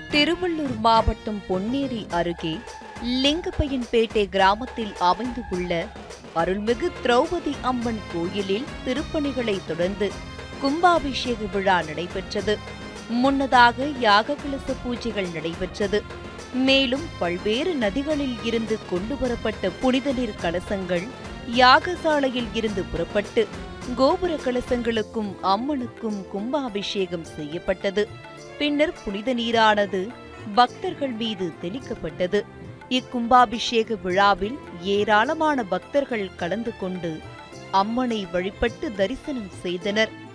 திருவள்ளூர் மாவட்டம் பொன்னேரி அருகே லிங்கப்பையன்பேட்டை கிராமத்தில் அமைந்துள்ள அருள்மிகு திரௌபதி அம்மன் கோயிலில் திருப்பணிகளை தொடர்ந்து கும்பாபிஷேக விழா நடைபெற்றது முன்னதாக யாக கலச பூஜைகள் நடைபெற்றது மேலும் பல்வேறு நதிகளில் இருந்து கொண்டுவரப்பட்ட புனித நீர் கலசங்கள் யாகசாலையில் இருந்து புறப்பட்டு கோபுர கலசங்களுக்கும் அம்மனுக்கும் கும்பாபிஷேகம் செய்யப்பட்டது பின்னர் புனித நீரானது பக்தர்கள் மீது தெளிக்கப்பட்டது இக்கும்பாபிஷேக விழாவில் ஏராளமான பக்தர்கள் கலந்து கொண்டு அம்மனை வழிபட்டு தரிசனம் செய்தனர்